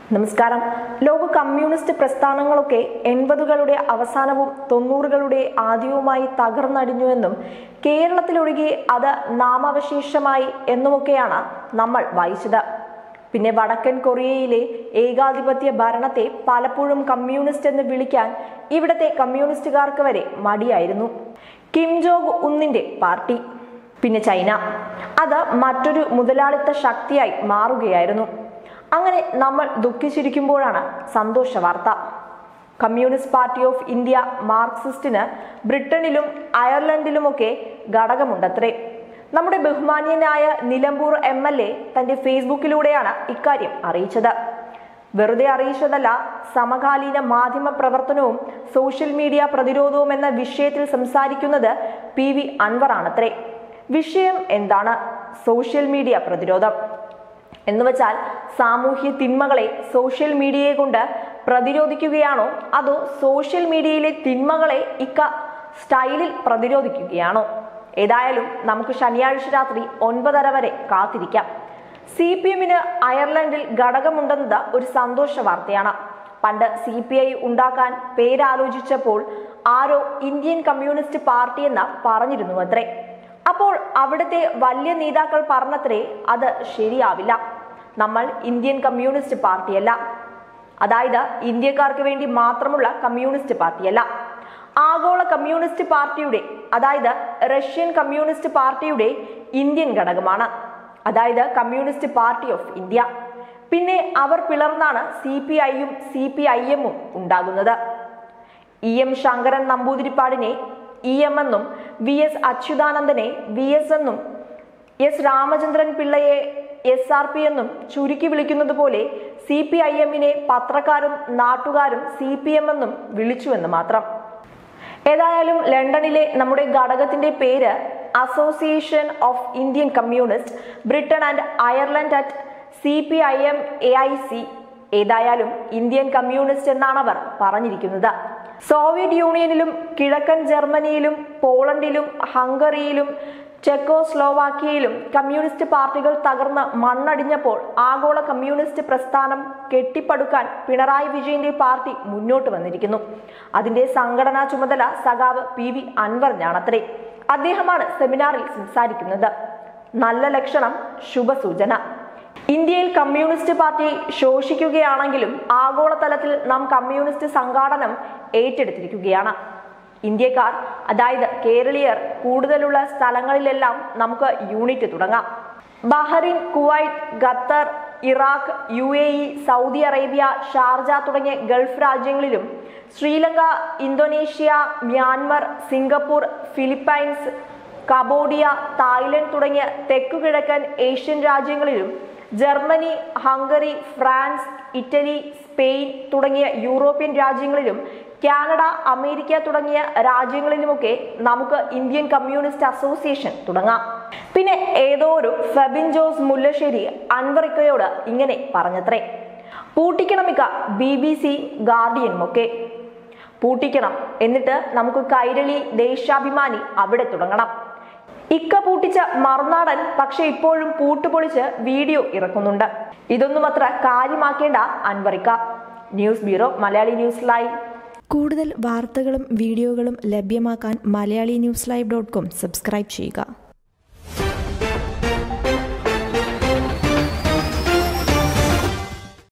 നമസ്കാരം ലോക കമ്മ്യൂണിസ്റ്റ് പ്രസ്ഥാനങ്ങളൊക്കെ എൺപതുകളുടെ അവസാനവും തൊണ്ണൂറുകളുടെ ആദ്യവുമായി തകർന്നടിഞ്ഞുവെന്നും കേരളത്തിലൊഴികെ അത് നാമാവശേഷമായി എന്നുമൊക്കെയാണ് നമ്മൾ വായിച്ചത് പിന്നെ വടക്കൻ കൊറിയയിലെ ഏകാധിപത്യ ഭരണത്തെ പലപ്പോഴും കമ്മ്യൂണിസ്റ്റ് എന്ന് വിളിക്കാൻ ഇവിടത്തെ കമ്മ്യൂണിസ്റ്റുകാർക്ക് വരെ മടിയായിരുന്നു കിം ജോഗ് ഉന്നിന്റെ പാർട്ടി പിന്നെ ചൈന അത് മറ്റൊരു മുതലാളിത്ത ശക്തിയായി മാറുകയായിരുന്നു അങ്ങനെ നമ്മൾ ദുഃഖിച്ചിരിക്കുമ്പോഴാണ് സന്തോഷ വാർത്ത കമ്മ്യൂണിസ്റ്റ് പാർട്ടി ഓഫ് ഇന്ത്യ മാർക്സിസ്റ്റിന് ബ്രിട്ടനിലും അയർലൻഡിലുമൊക്കെ ഘടകമുണ്ടത്രേ നമ്മുടെ ബഹുമാന്യനായ നിലമ്പൂർ എം എൽ എ തന്റെ ഫേസ്ബുക്കിലൂടെയാണ് ഇക്കാര്യം അറിയിച്ചത് വെറുതെ അറിയിച്ചതല്ല സമകാലീന മാധ്യമ പ്രവർത്തനവും സോഷ്യൽ മീഡിയ പ്രതിരോധവും എന്ന വിഷയത്തിൽ സംസാരിക്കുന്നത് പി വി അൻവറാണത്രേ വിഷയം എന്താണ് സോഷ്യൽ മീഡിയ പ്രതിരോധം എന്ന് വെച്ചാൽ സാമൂഹ്യ തിന്മകളെ സോഷ്യൽ മീഡിയയെ കൊണ്ട് പ്രതിരോധിക്കുകയാണോ അതോ സോഷ്യൽ മീഡിയയിലെ തിന്മകളെ ഇക്ക സ്റ്റൈലിൽ പ്രതിരോധിക്കുകയാണോ ഏതായാലും നമുക്ക് ശനിയാഴ്ച രാത്രി ഒൻപതര വരെ കാത്തിരിക്കാം സി പി എമ്മിന് അയർലൻഡിൽ ഘടകമുണ്ടെന്നത് ഒരു സന്തോഷ വാർത്തയാണ് പണ്ട് സി പി ഐ ഉണ്ടാക്കാൻ പേരാലോചിച്ചപ്പോൾ ആരോ ഇന്ത്യൻ കമ്മ്യൂണിസ്റ്റ് പാർട്ടി എന്ന് പറഞ്ഞിരുന്നു അത്രേ അപ്പോൾ അവിടുത്തെ വലിയ നേതാക്കൾ പറഞ്ഞത്രേ അത് ശരിയാവില്ല നമ്മൾ ഇന്ത്യൻ കമ്മ്യൂണിസ്റ്റ് പാർട്ടിയല്ല അതായത് ഇന്ത്യക്കാർക്ക് വേണ്ടി മാത്രമുള്ള കമ്മ്യൂണിസ്റ്റ് പാർട്ടിയല്ല ആഗോള കമ്മ്യൂണിസ്റ്റ് പാർട്ടിയുടെ അതായത് റഷ്യൻ കമ്മ്യൂണിസ്റ്റ് പാർട്ടിയുടെ ഇന്ത്യൻ ഘടകമാണ് അതായത് കമ്മ്യൂണിസ്റ്റ് പാർട്ടി ഓഫ് ഇന്ത്യ പിന്നെ അവർ പിളർന്നാണ് സി പി ഐയും സി പി ഐ എമ്മും ഉണ്ടാകുന്നത് ഇ എം ശങ്കരൻ നമ്പൂതിരിപ്പാടിനെ ഇ എം എന്നും വി എസ് അച്യുതാനന്ദനെ വി എസ് എന്നും എസ് രാമചന്ദ്രൻ പിള്ളയെ എസ് ആർ പി എന്നും ചുരുക്കി വിളിക്കുന്നത് പോലെ സി പി ഐ എമ്മിനെ പത്രക്കാരും നാട്ടുകാരും സി പി എം എന്നും വിളിച്ചുവെന്ന് മാത്രം ഏതായാലും ലണ്ടനിലെ നമ്മുടെ ഘടകത്തിന്റെ പേര് association of Indian communist Britain and Ireland at C P I M A I C ഏതായാലും ഇന്ത്യൻ കമ്മ്യൂണിസ്റ്റ് എന്നാണ് അവർ പറഞ്ഞിരിക്കുന്നത് സോവിയറ്റ് യൂണിയനിലും കിഴക്കൻ ജർമ്മനിയിലും പോളണ്ടിലും ഹംഗറിയിലും ചെക്കോസ്ലോവാക്കിയയിലും കമ്മ്യൂണിസ്റ്റ് പാർട്ടികൾ തകർന്ന് മണ്ണടിഞ്ഞപ്പോൾ ആഗോള കമ്മ്യൂണിസ്റ്റ് പ്രസ്ഥാനം കെട്ടിപ്പടുക്കാൻ പിണറായി വിജയന്റെ പാർട്ടി മുന്നോട്ട് വന്നിരിക്കുന്നു അതിന്റെ സംഘടനാ ചുമതല സഖാവ് പി വി അൻവറിനാണത്രേ അദ്ദേഹമാണ് സെമിനാറിൽ സംസാരിക്കുന്നത് നല്ല ലക്ഷണം ശുഭസൂചന ഇന്ത്യയിൽ കമ്മ്യൂണിസ്റ്റ് പാർട്ടി ശോഷിക്കുകയാണെങ്കിലും ആഗോളതലത്തിൽ നാം കമ്മ്യൂണിസ്റ്റ് സംഘാടനം ഏറ്റെടുത്തിരിക്കുകയാണ് ഇന്ത്യക്കാർ അതായത് കേരളീയർ കൂടുതലുള്ള സ്ഥലങ്ങളിലെല്ലാം നമുക്ക് യൂണിറ്റ് തുടങ്ങാം Bahrain Kuwait Qatar Iraq U A E Saudi Arabia Sharjah തുടങ്ങിയ ഗൾഫ് രാജ്യങ്ങളിലും Sri Lanka Indonesia Myanmar Singapore Philippines Cambodia Thailand തുടങ്ങിയ തെക്കുകിഴക്കൻ ഏഷ്യൻ രാജ്യങ്ങളിലും Germany Hungary France Italy Spain തുടങ്ങിയ യൂറോപ്യൻ രാജ്യങ്ങളിലും കാനഡ അമേരിക്ക തുടങ്ങിയ രാജ്യങ്ങളിലുമൊക്കെ നമുക്ക് ഇന്ത്യൻ കമ്മ്യൂണിസ്റ്റ് അസോസിയേഷൻ തുടങ്ങാം പിന്നെ ഏതോ ഒരു ഫെബിൻ ജോസ് മുല്ലശ്ശേരി അൻവറിക്കയോട് ഇങ്ങനെ പറഞ്ഞത്രേ പൂട്ടിക്കണമിക്ക ബി ബി സി ഗാർഡിയനും ഒക്കെ പൂട്ടിക്കണം എന്നിട്ട് നമുക്ക് കൈരളി ദേശാഭിമാനി അവിടെ തുടങ്ങണം ഇക്ക പൂട്ടിച്ച മറുനാടൻ പക്ഷെ ഇപ്പോഴും പൂട്ടുപൊളിച്ച് വീഡിയോ ഇറക്കുന്നുണ്ട് ഇതൊന്നും അത്ര കാര്യമാക്കേണ്ട അൻവറിക്ക news bureau Malayali news live കൂടുതൽ വാർത്തകളും വീഡിയോകളും ലഭ്യമാക്കാൻ Malayali news live dot com subscribe ചെയ്യുക